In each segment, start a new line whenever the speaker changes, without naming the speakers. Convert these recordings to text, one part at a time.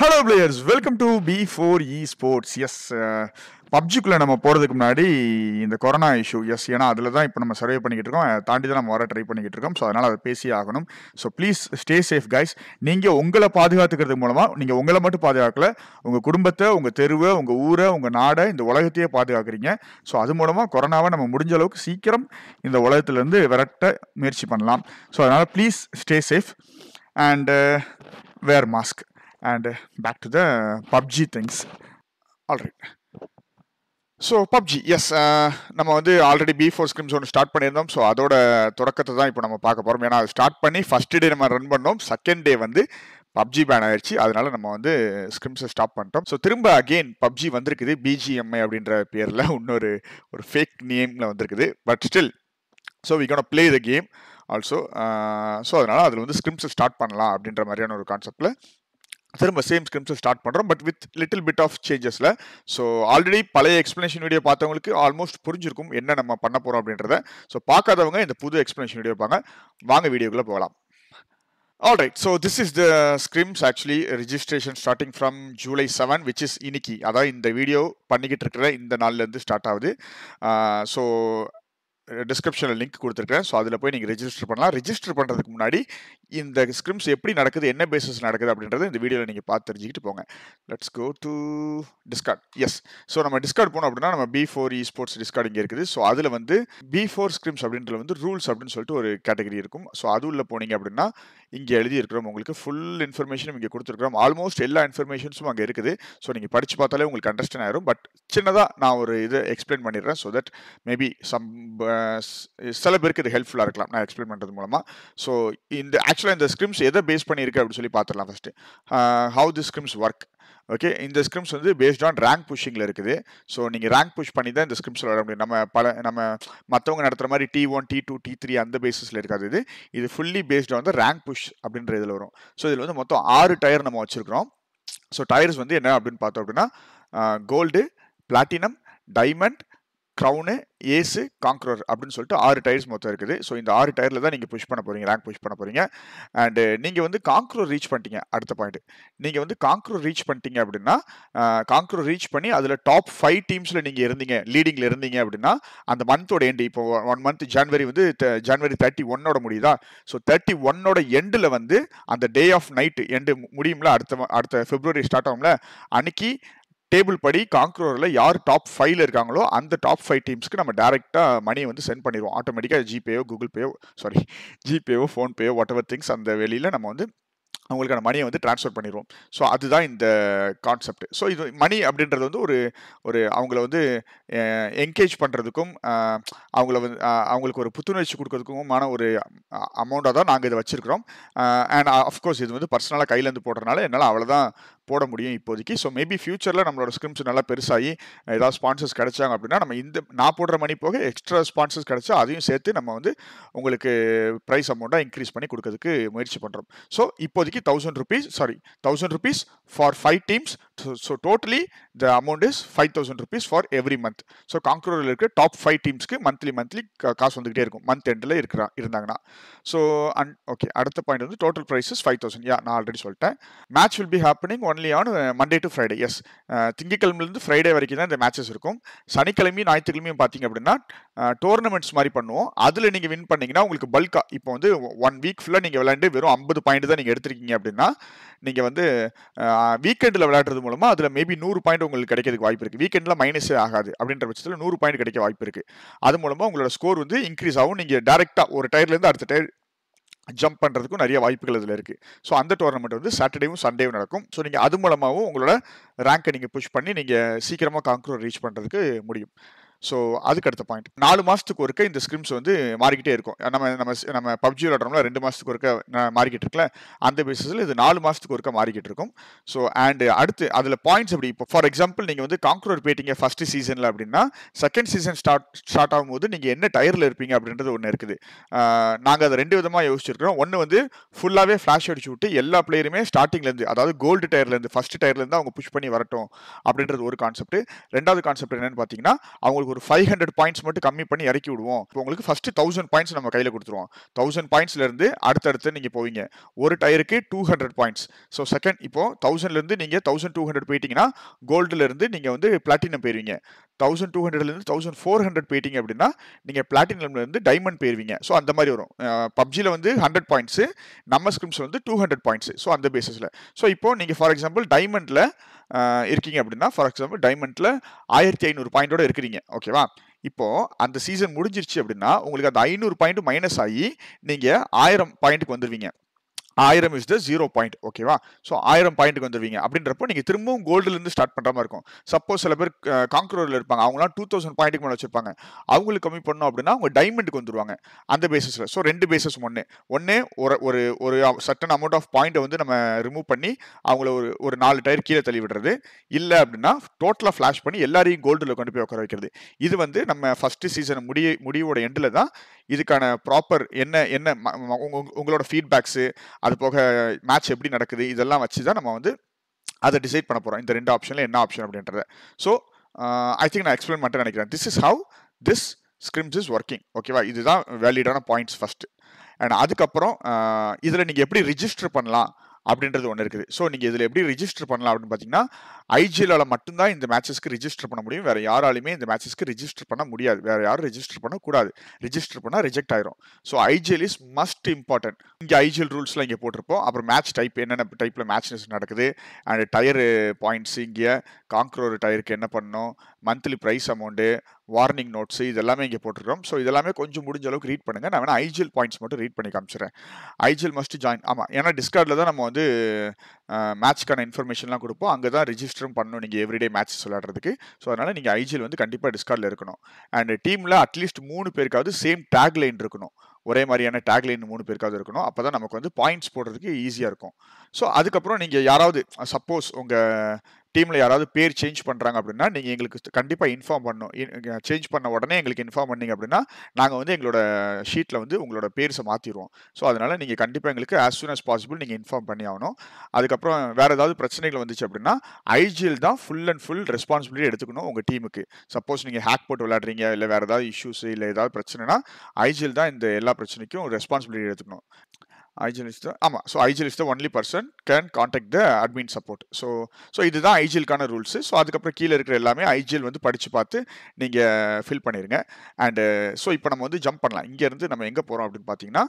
Hello players welcome to B four esports yes பப்ஜிக்குள்ளே நம்ம போகிறதுக்கு முன்னாடி இந்த கொரோனா இஷ்யூ எஸ் ஏன்னா அதில் தான் இப்போ நம்ம சர்வே பண்ணிக்கிட்டு இருக்கோம் அதை தாண்டி தான் நம்ம வர ட்ரை பண்ணிக்கிட்டு இருக்கோம் ஸோ அதனால் அதை பேசியே ஆகணும் so please stay safe guys நீங்கள் உங்களை பாதுகாத்துக்கிறது மூலமாக நீங்கள் உங்களை மட்டும் பாதுகாக்கல உங்கள் குடும்பத்தை உங்கள் தெருவை உங்கள் ஊரை உங்கள் நாடை இந்த உலகத்தையே பாதுகாக்கிறீங்க ஸோ அது மூலமாக கொரோனாவை நம்ம முடிஞ்ச அளவுக்கு சீக்கிரம் இந்த உலகத்துலேருந்து விரட்ட முயற்சி பண்ணலாம் ஸோ அதனால் please stay safe and wear mask and uh, back to the PUBG things. All right. So PUBG yes நம்ம வந்து ஆல்ரெடி பி ஃபோர் ஸ்கிரிம்ஸ் ஒன்று ஸ்டார்ட் பண்ணியிருந்தோம் ஸோ அதோட தொடக்கத்தை தான் இப்போ நம்ம பார்க்க போகிறோம் ஏன்னா அது ஸ்டார்ட் பண்ணி ஃபஸ்ட் டே நம்ம ரன் பண்ணோம் செகண்ட் டே வந்து பப்ஜி பேன் ஆயிடுச்சு அதனால நம்ம வந்து ஸ்கிரிம்ஸை ஸ்டாப் பண்ணிட்டோம் ஸோ திரும்ப அகெயின் பப்ஜி வந்திருக்குது பிஜிஎம்ஐ அப்படின்ற பேரில் இன்னொரு ஒரு ஃபேக் நேமில் வந்திருக்குது but still so we gonna play the game also so அதனால் அதில் வந்து ஸ்கிரிம்ஸை ஸ்டார்ட் பண்ணலாம் அப்படின்ற மாதிரியான ஒரு கான்செப்டில் திரும்ப சேம் ஸ்கிரிப்ட்ஸை ஸ்டார்ட் பண்ணுறோம் but with little bit of சேஞ்சஸில் ஸோ ஆல்ரெடி பழைய எக்ஸ்ப்ளனேஷன் வீடியோ பார்த்தவங்களுக்கு ஆல்மோஸ்ட் புரிஞ்சிருக்கும் என்ன நம்ம பண்ண போகிறோம் அப்படின்றத ஸோ பார்க்காதவங்க இந்த புது எக்ஸ்ப்ளனேஷன் வீடியோ பார்ங்க வாங்க வீடியோக்குள்ளே போகலாம் alright so this is the scrims actually registration starting from July seven which is இன்னைக்கு அதாவது இந்த வீடியோ பண்ணிக்கிட்டு இருக்கிற இந்த நாள்லேருந்து ஸ்டார்ட் ஆகுது ஸோ டிஸ்கிரிப்ஷனில் லிங்க் கொடுத்துருக்கேன் ஸோ அதில் போய் நீங்கள் ரெஜிஸ்டர் பண்ணலாம் ரெஜிஸ்டர் பண்ணுறதுக்கு முன்னாடி இந்த ஸ்கிரிம்ஸ் எப்படி நடக்குது என்ன பேசிஸ் நடக்குது அப்படின்றத இந்த வீடியோவில் நீங்கள் பார்த்து தெரிஞ்சுக்கிட்டு போங்க let's go to Discord yes so நம்ம டிஸ்கார்ட் போனோம் அப்படின்னா நம்ம B four esports Discord இங்கே இருக்குது ஸோ அதில் வந்து பி ஃபோர் ஸ்கிரிம்ஸ் அப்படின்றது வந்து ரூல்ஸ் அப்படின்னு சொல்லிட்டு ஒரு கேட்டகரி இருக்கும் ஸோ அது உள்ள போனீங்க அப்படின்னா இங்கே எழுதி இருக்கிறோம் உங்களுக்கு ஃபுல் இன்ஃபர்மேஷனும் இங்கே கொடுத்துருக்குறோம் ஆல்மோஸ்ட் எல்லா இன்ஃபர்மேஷன்ஸும் அங்கே இருக்குது ஸோ நீங்கள் படித்து பார்த்தாலே உங்களுக்கு அண்டர்ஸ்டாண்ட் ஆயிரும் பட் சின்னதாக நான் ஒரு இதை எக்ஸ்பிளைன் பண்ணிடுறேன் ஸோ தட் மேபி சம் சில பேருக்கு இது ஹெல்ப்ஃபுல்லாக இருக்கலாம் நான் எக்ஸ்பிளைன் பண்ணுறது மூலமாக ஸோ இந்த ஆக்சுவலாக இந்த ஸ்கிரிம்ஸ் எதை பேஸ் பண்ணியிருக்கு அப்படின்னு சொல்லி பார்த்துடலாம் first how the scrims work okay இந்த ஸ்கிரிம்ஸ் வந்து பேஸ்ட் ஆன் ரேங்க் புஷிங்கில் இருக்குது ஸோ நீங்கள் ரேங்க் புஷ் பண்ணி தான் இந்த ஸ்கிரிம்ஸ் விளாட முடியும் நம்ம பல நம்ம மற்றவங்க நடத்துகிற மாதிரி T one T two T three அந்த பேசிஸில் இருக்காது இது இது fully based on rank push அப்படின்ற இதில் வரும் ஸோ இதில் வந்து மொத்தம் ஆறு டயர் நம்ம வச்சுருக்கிறோம் ஸோ டயர்ஸ் வந்து என்ன அப்படின்னு பார்த்தோம் அப்படின்னா gold platinum diamond crown ace conqueror அப்படின்னு சொல்லிட்டு ஆறு டயர்ஸ் மொத்தம் இருக்குது ஸோ இந்த ஆறு டயரில் தான் நீங்கள் புஷ் பண்ண போகிறீங்க ரேங்க் புஷ் பண்ண போகிறீங்க அண்டு நீங்கள் வந்து காங்க்ரோர் ரீச் பண்ணிட்டீங்க அடுத்த பாயிண்ட் நீங்கள் வந்து காங்க்ரோர் ரீச் பண்ணிட்டீங்க அப்படின்னா காங்க்ரோர் ரீச் பண்ணி அதில் டாப் ஃபைவ் டீம்ஸில் நீங்கள் இருந்தீங்க லீடிங்கில் இருந்தீங்க அப்படின்னா அந்த மந்தோட எண்டு இப்போ ஒன் மந்த் ஜான்வரி வந்து ஜான்வரி தேர்ட்டி ஒன்னோட முடியுதா ஸோ தேர்ட்டி ஒன்னோட எண்டில் வந்து அந்த டே ஆஃப் நைட்டு எண்டு முடியும்ல அடுத்த அடுத்த பிப்ரவரி ஸ்டார்ட் ஆகும்ல அன்னைக்கு டேபிள் படி காங்க்ரோரில் யார் டாப் ஃபைவ்ல இருக்காங்களோ அந்த டாப் ஃபைவ் டீம்ஸ்க்கு நம்ம டேரெக்டாக மணியை வந்து சென்ட் பண்ணிடுவோம் ஆட்டோமேட்டிக்காக ஜிபேயோ கூகுள் பேயோ சாரி ஜிபேயோ ஃபோன்பேயோ வாட் எவர் திங்ஸ் அந்த வெளியில் நம்ம வந்து அவங்களுக்கான மணியை வந்து ட்ரான்ஸ்ஃபர் பண்ணிடுவோம் ஸோ அதுதான் இந்த கான்செப்ட் ஸோ இது மணி அப்படின்றது வந்து ஒரு ஒரு அவங்கள வந்து என்கேஜ் பண்ணுறதுக்கும் அவங்கள வந்து அவங்களுக்கு ஒரு புத்துணர்ச்சி கொடுக்கறதுக்குமான ஒரு அமௌண்ட்டாக தான் நாங்கள் இதை வச்சுருக்கிறோம் அண்ட் அஃப்கோர்ஸ் இது வந்து பர்சனலாக கையிலேருந்து போடுறதுனால என்னால் அவ்வளோதான் போட முடியும் இப்போதைக்கு ஸோ மேபி ஃபியூச்சரில் நம்மளோட ஸ்கிரிம்ஸ் நல்லா பெருசாகி ஏதாவது ஸ்பான்சர்ஸ் கிடைச்சாங்க அப்படின்னா நம்ம இந்த நான் போடுற மணி போக எக்ஸ்ட்ரா ஸ்பான்சர்ஸ் கிடைச்சா அதையும் சேர்த்து நம்ம வந்து உங்களுக்கு ப்ரைஸ் அமௌண்ட்டாக இன்க்ரீஸ் பண்ணி கொடுக்கறதுக்கு முயற்சி பண்ணுறோம் ஸோ இப்போதைக்கு thousand rupees sorry thousand rupees for five teams so totally the amount is five thousand rupees for every month so காங்க்ரோரில் இருக்க டாப் ஃபைவ் டீம்ஸ்க்கு மந்த்லி மந்த்லி காசு வந்துகிட்டே இருக்கும் மந்த் எண்டில் இருக்கிறா இருந்தாங்கன்னா ஸோ அண்ட் ஓகே அடுத்த பாயிண்ட் வந்து total prizes five thousand yeah நான் ஆல்ரெடி சொல்லிட்டேன் match will be happening only on Monday to Friday yes திங்கக்கிழமைலேருந்து ஃப்ரைடே வரைக்கும் தான் இந்த மேட்சஸ் இருக்கும் சனிக்கிழமையும் ஞாயிற்றுக்கிழமையும் பார்த்தீங்க அப்படின்னா டோர்னமெண்ட்ஸ் மாதிரி பண்ணுவோம் அதில் நீங்கள் வின் பண்ணீங்கன்னா உங்களுக்கு பல்கா இப்போ வந்து ஒன் வீக் ஃபுல்லாக நீங்கள் விளையாண்டு வெறும் ஐம்பது பாயிண்ட் தான் நீங்கள் எடுத்திருக்கீங்க அப்படின்னா நீங்கள் வந்து வீக்கெண்டில் விளையாடுறது மூலமாக அதில் மேபி நூறு பாயிண்ட் உங்களுக்கு கிடைக்கிறதுக்கு வாய்ப்பு இருக்குது வீக்கெண்டில் மைனஸே ஆகாது அப்படின்ற பட்சத்தில் நூறு பாயிண்ட் கிடைக்க வாய்ப்பு இருக்குது அது மூலமாக உங்களோட ஸ்கோர் வந்து இன்க்ரீஸ் ஆகும் நீங்கள் டேரெக்டாக ஒரு டயர்லேருந்து அடுத்த டயர் ஜம்ப் பண்ணுறதுக்கும் நிறைய வாய்ப்புகள் இதில் இருக்குது ஸோ அந்த டோர்னமெண்ட் வந்து சாட்டர்டேவும் சண்டேவும் நடக்கும் ஸோ நீங்கள் அது மூலமாகவும் உங்களோட ரேங்கை நீங்கள் புஷ் பண்ணி நீங்கள் சீக்கிரமாக காங்க்ரோர் ரீச் பண்ணுறதுக்கு முடியும் ஸோ அதுக்கு அடுத்த பாயிண்ட் நாலு மாதத்துக்கு ஒருக்க இந்த ஸ்கிரிம்ஸ் வந்து மாறிக்கிட்டே இருக்கும் நம்ம நம்ம நம்ம பப்ஜி விளாடுறோம்ல ரெண்டு மாதத்துக்கு ஒருக்க மாறிக்கிட்டு இருக்கல அந்த பேசிஸில் இது நாலு மாதத்துக்கு ஒருக்க மாறிக்கிட்டு இருக்கும் ஸோ அண்ட் அடுத்து அதில் பாயிண்ட்ஸ் அப்படி இப்போ ஃபார் எக்ஸாம்பிள் நீங்கள் வந்து காங்க்ரோர் போயிட்டீங்க ஃபஸ்ட்டு சீசனில் அப்படின்னா செகண்ட் சீசன் ஸ்டார்ட் ஸ்டார்ட் ஆகும்போது நீங்கள் என்ன டயரில் இருப்பீங்க அப்படின்றது ஒன்று இருக்குது நாங்கள் அதை ரெண்டு விதமாக யோசிச்சிருக்கிறோம் ஒன்று வந்து ஃபுல்லாகவே ஃப்ளாஷ் அடிச்சு விட்டு எல்லா பிளேயருமே ஸ்டார்டிங்லேருந்து அதாவது கோல்டு டயர்லேருந்து ஃபஸ்ட் டயர்லேருந்து அவங்க புஷ் பண்ணி வரட்டும் அப்படின்றது ஒரு கான்செப்ட் ரெண்டாவது கான்செப்ட் என்னன்னு பார்த்தீங்கன்னா அவங்களுக்கு ஒரு ஃபைவ் ஹண்ட்ரட் பாயிண்ட்ஸ் மட்டும் கம்மி பண்ணி இறக்கி விடுவோம் இப்போ உங்களுக்கு ஃபர்ஸ்ட் தௌசண்ட் பாயிண்ட்ஸ் நம்ம கையில் கொடுத்துருவோம் தௌசண்ட் பாயிண்ட்ஸ்லேருந்து அடுத்தடுத்து நீங்கள் போவீங்க ஒரு டயருக்கு two hundred points so second இப்போ தௌசண்ட்லேருந்து நீங்கள் தௌசண்ட் டூ ஹண்ட்ரட் போயிட்டீங்கன்னா கோல்டுலேருந்து நீங்கள் வந்து பிளாட்டினம் போயிருவீங்க தௌசண்ட் டூ ஹண்ட்ரட்லேருந்து தௌசண்ட் ஃபோர் ஹண்ட்ரட் போயிட்டீங்க அப்படின்னா நீங்கள் பிளாட்டினம்லேருந்து டைமண்ட் போயிருவீங்க ஸோ அந்த மாதிரி வரும் பப்ஜியில் வந்து ஹண்ட்ரட் பாயிண்ட்ஸு நம்ம ஸ்கிரிம்ஸ் வந்து டூ ஹண்ட்ரட் பாயிண்ட்ஸ் ஸோ அந்த பேசிஸில் ஸோ இப்போ நீங்கள் ஃபார் எக்ஸாம்பிள் டைமண்டில் இருக்கீங்க அப்படின்னா ஃபார் எக்ஸாம்பிள் டைமண்டில் ஆயிரத்தி ஐநூறு பாயிண்டோட இருக்கிறீங்க ஓகேவா இப்போ அந்த சீசன் முடிஞ்சிருச்சு அப்படின்னா உங்களுக்கு அந்த ஐநூறு பாயிண்ட் மைனஸ் ஆகி நீங்கள் ஆயிரம் பாயிண்ட்டுக்கு வந்துடுவீங்க ஆயிரம் இஸ் த ஜீரோ பாயிண்ட் ஓகேவா ஸோ ஆயிரம் பாயிண்ட்டுக்கு வந்துருவீங்க அப்படின்றப்போ நீங்கள் திரும்பவும் கோல்டுலேருந்து ஸ்டார்ட் பண்ணுற மாதிரி இருக்கும் சப்போஸ் சில பேர் காங்க்ரோரில் இருப்பாங்க அவங்களாம் டூ தௌசண்ட் பாயிண்ட்டுக்கு மேலே வச்சிருப்பாங்க அவங்களுக்கு கம்மி பண்ணோம் அப்படின்னா அவங்க டைமண்டுக்கு வந்துருவாங்க அந்த பேசிஸில் ஸோ ரெண்டு பேசஸ் ஒன்று ஒன்று ஒரு ஒரு ஒரு சட்டன் அமௌண்ட் ஆஃப் பாயிண்ட்டை வந்து நம்ம ரிமூவ் பண்ணி அவங்கள ஒரு ஒரு நாலு டயர் கீழே தள்ளி விடுறது இல்லை அப்படின்னா டோட்டலாக ஃப்ளாஷ் பண்ணி எல்லாரையும் கோல்டில் கொண்டு போய் உட்கார வைக்கிறது இது வந்து நம்ம ஃபஸ்ட்டு சீசன் முடிய முடிவோட எண்டில் தான் இதுக்கான ப்ராப்பர் என்ன என்ன உங்களோட ஃபீட்பேக்ஸு அது போக மேட்ச் எப்படி நடக்குது இதெல்லாம் வச்சு தான் நம்ம வந்து அதை டிசைட் பண்ண போகிறோம் இந்த ரெண்டு ஆப்ஷனில் என்ன ஆப்ஷன் அப்படின்றத ஸோ ஐ திங்க் நான் எக்ஸ்பிளைன் மட்டும் நினைக்கிறேன் this is how this scrims is working ஓகேவா இதுதான் வேலிடான பாயிண்ட்ஸ் ஃபஸ்ட்டு அண்ட் அதுக்கப்புறம் இதில் நீங்கள் எப்படி ரிஜிஸ்டர் பண்ணலாம் அப்படின்றது ஒன்று இருக்குது ஸோ நீங்கள் இதில் எப்படி ரிஜிஸ்டர் பண்ணலாம் அப்படின்னு பார்த்தீங்கன்னா ஐஜிஎலால் மட்டும்தான் இந்த மேட்சஸ்க்கு ரிஜிஸ்டர் பண்ண முடியும் வேறு யாராலையுமே இந்த மேட்சஸ்க்கு ரிஜிஸ்டர் பண்ண முடியாது வேறு யாரும் ரிஜிஸ்டர் பண்ணக்கூடாது ரிஜிஸ்டர் பண்ணால் ரிஜெக்ட் ஆயிரும் so IGL is must important இங்கே ஐஜிஎல் ரூல்ஸ்லாம் இங்கே போட்டிருப்போம் அப்புறம் மேட்ச் டைப் என்னென்ன டைப்பில் மேட்சஸ் நடக்குது அண்ட் டயரு பாயிண்ட்ஸ் இங்கே காங்க்ரோர் டயருக்கு என்ன பண்ணணும் monthly prize amount warning notes இதெல்லாமே இங்கே போட்டிருக்கோம் ஸோ இதெல்லாமே கொஞ்சம் முடிஞ்ச அளவுக்கு ரீட் பண்ணுங்கள் நான் வேணா ஐஜிஎல் பாயிண்ட்ஸ் மட்டும் ரீட் பண்ணி காமிச்சிடுறேன் ஐஜிஎல் மஸ்ட் ஜாயின் ஆமாம் ஏன்னா டிஸ்கார்டில் தான் நம்ம வந்து மேட்ச்க்கான இன்ஃபர்மேஷன்லாம் கொடுப்போம் அங்கே தான் ரிஜிஸ்டரும் பண்ணணும் நீங்கள் எவ்ரிடே மேட்சஸ் விளையாடுறதுக்கு ஸோ அதனால் நீங்கள் ஐஜிஎல் வந்து கண்டிப்பாக டிஸ்கார்டில் இருக்கணும் அண்ட் டீமில் அட்லீஸ்ட் மூணு பேருக்காவது சேம் டேக் லைன் இருக்கணும் ஒரே மாதிரியான டேக் லைன் மூணு பேருக்காவது இருக்கணும் அப்போ தான் நமக்கு வந்து பாயிண்ட்ஸ் போடுறதுக்கு ஈஸியாக இருக்கும் ஸோ அதுக்கப்புறம் நீங்கள் யாராவது சப்போஸ் உங்கள் டீமில் யாராவது பேர் சேஞ்ச் பண்ணுறாங்க அப்படின்னா நீங்கள் எங்களுக்கு கண்டிப்பாக இன்ஃபார்ம் பண்ணணும் சேஞ்ச் பண்ண உடனே எங்களுக்கு இன்ஃபார்ம் பண்ணீங்க அப்படின்னா நாங்கள் வந்து எங்களோட ஷீட்டில் வந்து உங்களோட பேர்ஸை மாற்றிடுவோம் ஸோ அதனால் நீங்கள் கண்டிப்பாக எங்களுக்கு ஆஸ் சூன் அஸ் பாசிபிள் நீங்கள் இன்ஃபார்ம் பண்ணி ஆகணும் அதுக்கப்புறம் வேறு ஏதாவது பிரச்சனைகள் வந்துச்சு அப்படின்னா ஐஜிஎல் தான் ஃபுல் அண்ட் ஃபுல் ரெஸ்பான்சிபிலிட்டி எடுத்துக்கணும் உங்கள் டீமுக்கு சப்போஸ் நீங்கள் ஹேக் போட்டு விளையாடுறீங்க இல்லை வேறு ஏதாவது இஷ்யூஸ் இல்லை ஏதாவது பிரச்சனைனா ஐஜிஎல் தான் இந்த எல்லா பிரச்சனைக்கும் ரெஸ்பான்சிபிலிட்டி எடுத்துக்கணும் ஐஜிஎல் இஸ் த ஆமாம் so IGL is the only person can contact the admin support so so இதுதான் ஐஜிஎல்கான ரூல்ஸு ஸோ அதுக்கப்புறம் கீழே இருக்கிற எல்லாமே ஐஜிஎல் வந்து படித்து பார்த்து நீங்கள் ஃபில் பண்ணிடுங்க அண்டு ஸோ இப்போ நம்ம வந்து ஜம்ப் பண்ணலாம் இங்கேருந்து நம்ம எங்கே போகிறோம் அப்படின்னு பார்த்தீங்கன்னா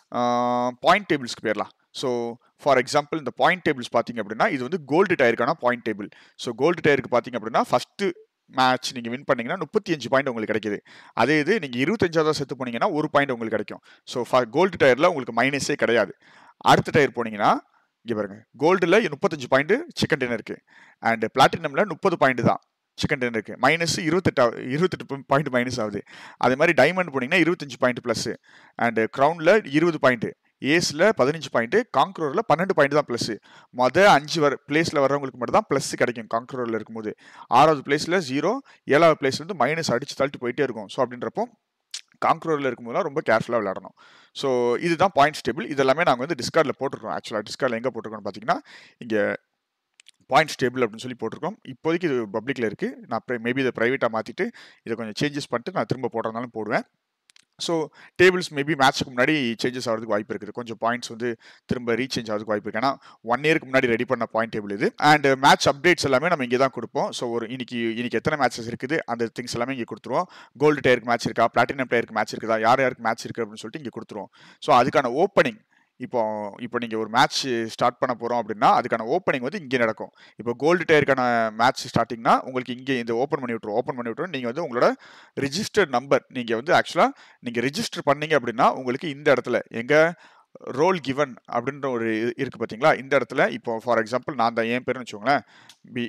பாயிண்ட் டேபிள்ஸ்க்கு போயிடலாம் ஸோ ஃபார் எக்ஸாம்பிள் இந்த பாயிண்ட் டேபிள்ஸ் பார்த்தீங்க அப்படின்னா இது வந்து கோல்டு டயருக்கான பாயிண்ட் டேபிள் ஸோ கோல்டு டயருக்கு பார்த்தீங்க அப்படின்னா ஃபஸ்ட்டு மேட்ச் நீங்கள் வின் பண்ணீங்கன்னா முப்பத்தி அஞ்சு பாயிண்ட் உங்களுக்கு கிடைக்குது அதே இது நீங்கள் இருபத்தஞ்சாவது செத்து போனீங்கன்னா ஒரு பாயிண்ட் உங்களுக்கு கிடைக்கும் ஸோ கோல்டு டயரில் உங்களுக்கு மைனஸே கிடையாது அடுத்த டயர் போனீங்கன்னா இங்கே பாருங்க கோல்டில் முப்பத்தஞ்சு பாயிண்ட் சிக்கன் டின்னர் இருக்குது அண்ட் பிளாட்டினமில் முப்பது பாயிண்ட் தான் சிக்கன் டின்னர் இருக்குது மைனஸ் இருபத்தெட்டா இருபத்தெட்டு பாயிண்ட் மைனஸ் ஆகுது அதே மாதிரி டைமண்ட் போனீங்கன்னா இருபத்தஞ்சு பாயிண்ட் ப்ளஸ் அண்ட் க்ரௌனில் இருபது பாயிண்ட் ஏஸில் பதினஞ்சு பாயிண்ட்டு காங்க்ரோரில் பன்னெண்டு பாயிண்ட் தான் ப்ளஸ் மொதல் அஞ்சு வர பிளேஸில் வர்றவங்களுக்கு மட்டும் தான் ப்ளஸ் கிடைக்கும் காங்க்ரோரில் இருக்கும்போது ஆறாவது பிளேஸில் ஜீரோ ஏழாவது பிளேஸ் வந்து மைனஸ் அடிச்சு தள்ளிட்டு போயிட்டே இருக்கும் ஸோ அப்படின்றப்போ காங்க்ரோரில் இருக்கும்போதுலாம் ரொம்ப கேர்ஃபுல்லாக விளையாடணும் ஸோ இதுதான் பாயிண்ட்ஸ் டேபிள் இதெல்லாமே நாங்கள் வந்து டிஸ்கார்டில் போட்டிருக்கோம் ஆக்சுவலாக டிஸ்கார்டில் எங்கே போட்டிருக்கோம்னு பார்த்தீங்கன்னா இங்கே பாயிண்ட்ஸ் டேபிள் அப்படின்னு சொல்லி போட்டிருக்கோம் இப்போதைக்கு இது பப்ளிக்கில் இருக்குது நான் மேபி இதை ப்ரைவேட்டாக மாற்றிட்டு இதை கொஞ்சம் சேஞ்சஸ் பண்ணிட்டு நான் திரும்ப போடுறதுனாலும் போடுவேன் ஸோ டேபிள்ஸ் மேபி மேட்ச்சுக்கு முன்னாடி சேஞ்சஸ் ஆகிறதுக்கு வாய்ப்பு இருக்குது கொஞ்சம் பாயிண்ட்ஸ் வந்து திரும்ப ரீசேஞ்ச் ஆகிறதுக்கு வாய்ப்பு இருக்குது ஏன்னா ஒன் இயருக்கு முன்னாடி ரெடி பண்ண பாயிண்ட் டேபிள் இது அண்ட் மேட்ச் அப்டேட்ஸ் எல்லாமே நம்ம இங்கே தான் கொடுப்போம் ஸோ ஒரு இன்னைக்கு இன்னைக்கு எத்தனை மேட்சஸ் இருக்குது அந்த திங்ஸ் எல்லாமே இங்கே கொடுத்துருவோம் கோல்டு டயருக்கு மேட்ச் இருக்கா பிளாட்டினம் டயருக்கு மேட்ச் இருக்குதா யார் யாருக்கு மேட்ச் இருக்குது அப்படின்னு சொல்லிட்டு இங்கே கொடுத்துருவோம் ஸோ அதுக்கான ஓப்பனிங் இப்போ இப்போ நீங்கள் ஒரு மேட்ச் ஸ்டார்ட் பண்ண போகிறோம் அப்படின்னா அதுக்கான ஓப்பனிங் வந்து இங்கே நடக்கும் இப்போ கோல்டு டயருக்கான மேட்ச் ஸ்டார்டிங்னா உங்களுக்கு இங்கே இந்த ஓப்பன் பண்ணி விட்ருவோம் ஓப்பன் பண்ணி விட்ருவோம் நீங்கள் வந்து உங்களோட ரிஜிஸ்டர்ட் நம்பர் நீங்கள் வந்து ஆக்சுவலாக நீங்கள் ரிஜிஸ்டர் பண்ணீங்க அப்படின்னா உங்களுக்கு இந்த இடத்துல எங்கள் ரோல் கிவன் அப்படின்ற ஒரு இருக்குது பார்த்தீங்களா இந்த இடத்துல இப்போ ஃபார் எக்ஸாம்பிள் நான் தான் என் பேருன்னு வச்சுக்கோங்களேன் பி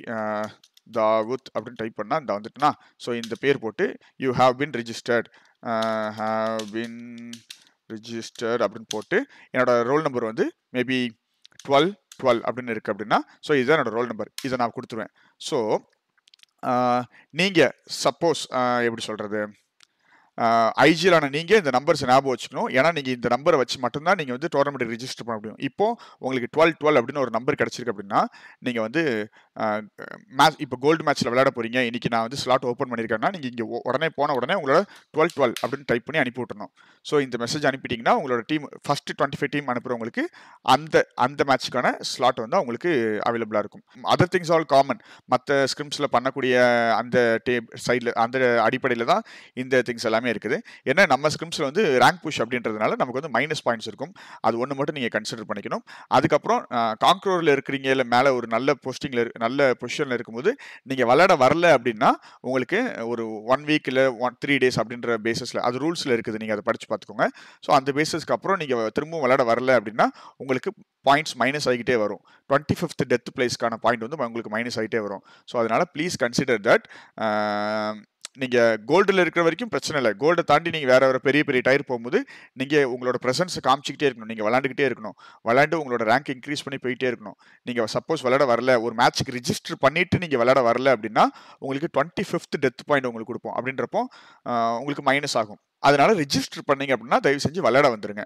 தாவுத் அப்படின்னு டைப் பண்ணால் இந்த வந்துட்டுனா ஸோ இந்த பேர் போட்டு you have been registered have been registered அப்படின்னு போட்டு என்னோட ரோல் நம்பர் வந்து மேபி டுவெல் டுவெல் அப்படின்னு இருக்குது அப்படின்னா ஸோ இதுதான் என்னோட ரோல் நம்பர் இதை நான் கொடுத்துருவேன் ஸோ நீங்கள் சப்போஸ் எப்படி சொல்கிறது ஐஜியிலான நீங்கள் இந்த நம்பர்ஸ் ஞாபகம் வச்சுக்கணும் ஏன்னா நீங்கள் இந்த நம்பரை வச்சு மட்டும்தான் நீங்கள் வந்து டோர்னமெண்ட் ரிஜிஸ்டர் பண்ண முடியும் இப்போ உங்களுக்கு டுவெல் டுவெல் அப்படின்னு ஒரு நம்பர் கிடச்சிருக்கு அப்படின்னா நீங்கள் வந்து மேட்ச் இப்போ கோல்டு மேட்ச்சில் விளையாட போகிறீங்க இன்றைக்கி நான் வந்து ஸ்லாட் ஓப்பன் பண்ணியிருக்கேன்னா நீங்கள் இங்கே உடனே போன உடனே உங்களோட டுவெல் டுவெல் அப்படின்னு டைப் பண்ணி அனுப்பி விட்டுறணும் ஸோ இந்த மெசேஜ் அனுப்பிட்டீங்கன்னா உங்களோட team first twenty five team அனுப்புகிறவங்களுக்கு அந்த அந்த மேட்ச்சுக்கான ஸ்லாட் வந்து அவங்களுக்கு அவைலபிளாக இருக்கும் அதர் திங்ஸ் ஆல் காமன் மற்ற ஸ்கிரிம்ஸில் பண்ணக்கூடிய அந்த டே சைடில் அந்த அடிப்படையில் தான் இந்த திங்ஸ் எல்லாமே இருக்குது ஏன்னா நம்ம ஸ்கிரிம்ஸில் வந்து ரேங்க் புஷ் அப்படின்றதுனால நமக்கு வந்து மைனஸ் பாயிண்ட்ஸ் இருக்கும் அது ஒன்று மட்டும் நீங்கள் கன்சிடர் பண்ணிக்கணும் அதுக்கப்புறம் காங்க்ரோரில் இருக்கிறீங்க இல்லை மேலே ஒரு நல்ல போஸ்டிங்கில் நல்ல பொசிஷனில் இருக்கும்போது நீங்கள் விளையாட வரல அப்படின்னா உங்களுக்கு ஒரு ஒன் வீக் இல்லை ஒன் த்ரீ டேஸ் அப்படின்ற பேசிஸில் அது ரூல்ஸில் இருக்குது நீங்கள் அதை படித்து பார்த்துக்கோங்க ஸோ அந்த பேசிஸ்க்கு அப்புறம் நீங்கள் திரும்பவும் விளையாட வரல அப்படின்னா உங்களுக்கு பாயிண்ட்ஸ் மைனஸ் ஆகிட்டே வரும் டுவெண்ட்டி ஃபிஃப்த் டெத் பிளேஸ்க்கான பாயிண்ட் வந்து உங்களுக்கு மைனஸ் ஆகிட்டே வரும் ஸோ அதனால் ப்ளீஸ் கன்சிடர் தட் நீங்கள் கோல்டில் இருக்கிற வரைக்கும் பிரச்சனை இல்லை கோல்டை தாண்டி நீங்கள் வேறு வேறு பெரிய பெரிய டயர் போகும்போது நீங்கள் உங்களோட ப்ரெசன்ஸை காமிச்சிக்கிட்டே இருக்கணும் நீங்கள் விளாண்டுக்கிட்டே இருக்கணும் விளாண்டு உங்களோட ரேங்க் இன்க்ரீஸ் பண்ணி போயிட்டே இருக்கணும் நீங்கள் சப்போஸ் விளாட வரல ஒரு மேட்ச்சுக்கு ரிஜிஸ்டர் பண்ணிவிட்டு நீங்கள் விளாட வரல அப்படின்னா உங்களுக்கு டுவெண்ட்டி ஃபிஃப்த் டெத் பாயிண்ட் உங்களுக்கு கொடுப்போம் அப்படின்றப்போ உங்களுக்கு மைனஸ் ஆகும் அதனால ரிஜிஸ்டர் பண்ணீங்க அப்படின்னா தயவு செஞ்சு விளையாட வந்துருங்க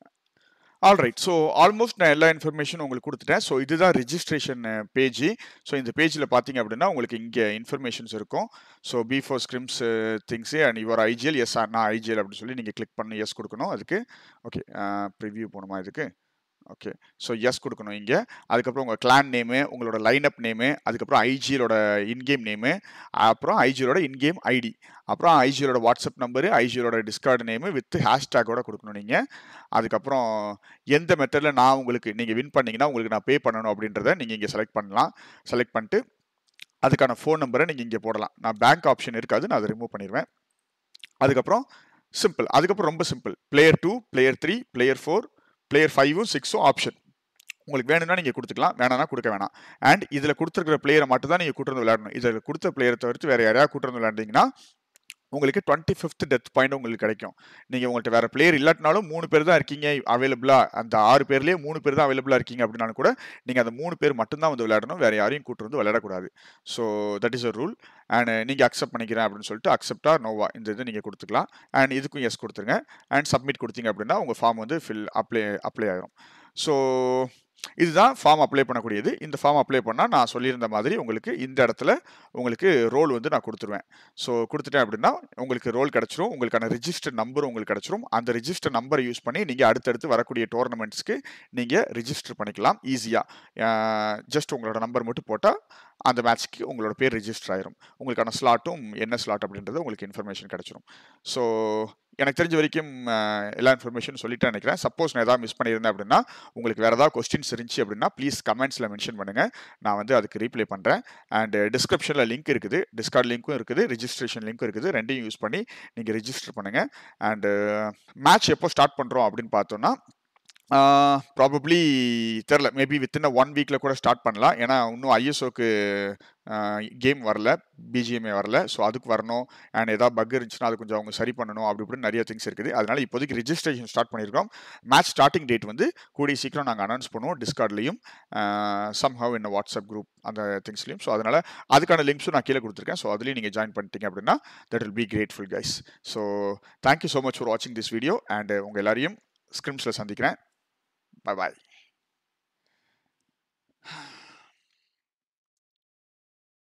ஆல்ரைட் ஸோ ஆல்மோஸ்ட் நான் எல்லா இன்ஃபர்மேஷனும் உங்களுக்கு கொடுத்துட்டேன் ஸோ இதுதான் ரிஜிஸ்ட்ரேஷன் பேஜ் ஸோ இந்த பேஜில் பார்த்தீங்க அப்படின்னா உங்களுக்கு இங்கே இன்ஃபர்மேஷன்ஸ் இருக்கும் so B four scrims things and your IGL yes நான் ஐஜிஎல் அப்படின்னு சொல்லி நீங்கள் கிளிக் பண்ணி எஸ் கொடுக்கணும் அதுக்கு ஓகே ப்ரிவ்யூ போகணுமா இதுக்கு ஓகே ஸோ எஸ் கொடுக்கணும் இங்கே அதுக்கப்புறம் உங்கள் கிளான் நேமு உங்களோட லைனப் நேமு அதுக்கப்புறம் ஐஜியலோட இன்கேம் நேமு அப்புறம் ஐஜியலோட இன்கேம் ஐடி அப்புறம் ஐஜியலோட வாட்ஸ்அப் நம்பரு ஐஜியலோட டிஸ்கார்டு நேமு வித் ஹேஷ்டேக்கோட கொடுக்கணும் நீங்கள் அதுக்கப்புறம் எந்த மெத்தடில் நான் உங்களுக்கு நீங்கள் வின் பண்ணிங்கன்னா உங்களுக்கு நான் பே பண்ணணும் அப்படின்றத நீங்கள் இங்கே செலக்ட் பண்ணலாம் செலக்ட் பண்ணிட்டு அதுக்கான ஃபோன் நம்பரை நீங்கள் இங்கே போடலாம் நான் பேங்க் ஆப்ஷன் இருக்காது நான் அதை ரிமூவ் பண்ணிடுவேன் அதுக்கப்புறம் சிம்பிள் அதுக்கப்புறம் ரொம்ப simple player two player three player four player ஃபைவும் சிக்ஸும் ஆப்ஷன் உங்களுக்கு வேணும்னா நீங்கள் கொடுத்துக்கலாம் வேணாம்னா கொடுக்க வேணாம் அண்ட் இதில் கொடுத்துருக்கிற பிளேயரை மட்டும் தான் நீங்கள் கூட்டு விளையாடணும் இதில் கொடுத்த பிளேயரை தவிர்த்து வேறு யாரையா கூட்டு விளையாண்டிங்கன்னா உங்களுக்கு டுவெண்ட்டி ஃபிஃப்த் டெத் பாயிண்ட் உங்களுக்கு கிடைக்கும் நீங்கள் உங்கள்கிட்ட வேறு பிளேயர் இல்லாட்டினாலும் மூணு பேர் தான் இருக்கீங்க அவைலபிளாக அந்த ஆறு பேர்லேயே மூணு பேர் தான் அவைலபிளாக இருக்கீங்க அப்படின்னாலும் கூட நீங்கள் அந்த மூணு பேர் மட்டும்தான் வந்து விளையாடணும் வேறு யாரையும் கூட்டு வந்து விளையாடக்கூடாது so that is a rule and நீங்கள் அக்செப்ட் பண்ணிக்கிறேன் அப்படின்னு சொல்லிட்டு அக்செப்டா நோவா இந்த இது நீங்கள் கொடுத்துக்கலாம் அண்ட் இதுக்கும் எஸ் கொடுத்துருங்க அண்ட் சப்மிட் கொடுத்தீங்க அப்படின்னா உங்கள் ஃபார்ம் வந்து ஃபில் அப்ளை அப்ளை ஆகிரும் ஸோ இதுதான் ஃபார்ம் அப்ளை பண்ணக்கூடியது இந்த ஃபார்ம் அப்ளை பண்ணால் நான் சொல்லியிருந்த மாதிரி உங்களுக்கு இந்த இடத்துல உங்களுக்கு ரோல் வந்து நான் கொடுத்துருவேன் ஸோ கொடுத்துட்டேன் அப்படின்னா உங்களுக்கு ரோல் கிடச்சிரும் உங்களுக்கான ரிஜிஸ்டர் நம்பர் உங்களுக்கு கிடச்சிரும் அந்த ரிஜிஸ்டர் நம்பரை யூஸ் பண்ணி நீங்கள் அடுத்தடுத்து வரக்கூடிய டோர்னமெண்ட்ஸ்க்கு நீங்கள் ரிஜிஸ்டர் பண்ணிக்கலாம் ஈஸியாக ஜஸ்ட் உங்களோட நம்பர் மட்டும் போட்டால் அந்த மேட்ச்க்கு உங்களோட பேர் ரிஜிஸ்டர் ஆயிரும் உங்களுக்கான ஸ்லாட்டும் என்ன ஸ்லாட் அப்படின்றது உங்களுக்கு இன்ஃபர்மேஷன் கிடச்சிரும் ஸோ எனக்கு தெரிஞ்ச வரைக்கும் எல்லா இன்ஃபர்மேஷன் சொல்லிட்டு நினைக்கிறேன் சப்போஸ் நான் ஏதாவது மிஸ் பண்ணியிருந்தேன் அப்படின்னா உங்களுக்கு வேறு ஏதாவது கொஸ்டின்ஸ் இருந்துச்சு அப்படின்னா ப்ளீஸ் கமெண்ட்ஸில் மென்ஷன் பண்ணுங்கள் நான் வந்து அதுக்கு ரீப்ளை பண்ணுறேன் அண்ட் டிஸ்கிரிப்ஷனில் லிங்க் இருக்குது டிஸ்கார்ட் லிங்க்கும் இருக்குது ரிஜிஸ்ட்ரேஷன் லிங்க்கும் இருக்குது ரெண்டையும் யூஸ் பண்ணி நீங்கள் ரிஜிஸ்டர் பண்ணுங்கள் அண்டு மேட்ச் எப்போ ஸ்டார்ட் பண்ணுறோம் அப்படின்னு பார்த்தோன்னா ப்ராபப்ளி தெரில மேபி வித்தின் ஒன் வீக்கில் கூட ஸ்டார்ட் பண்ணலாம் ஏன்னா இன்னும் ஐஎஸ்ஓக்கு கேம் வரல பிஜிஎம்ஏ வரல ஸோ அதுக்கு வரணும் அண்ட் ஏதாவது பக் இருந்துச்சுன்னா அது கொஞ்சம் அவங்க சரி பண்ணணும் அப்படி இப்படின்னு நிறைய திங்ஸ் இருக்குது அதனால் இப்போதைக்கு ரிஜிஸ்ட்ரேஷன் ஸ்டார்ட் பண்ணியிருக்கோம் மேட்ச் ஸ்டார்டிங் டேட் வந்து கூடிய சீக்கிரம் நாங்கள் அனௌன்ஸ் பண்ணுவோம் டிஸ்கார்ட்லையும் சம் ஹவ் என்ன வாட்ஸ்அப் குரூப் அந்த திங்ஸ்லையும் ஸோ அதனால் அதுக்கான லிங்க்ஸும் நான் கீழே கொடுத்துருக்கேன் ஸோ அதுலேயும் நீங்கள் ஜாயின் பண்ணிட்டீங்க அப்படின்னா that will be grateful guys so thank you so much for வாட்சிங் திஸ் வீடியோ அண்ட் உங்கள் எல்லாரையும் ஸ்கிரிம்ஸில் சந்திக்கிறேன் Bye bye.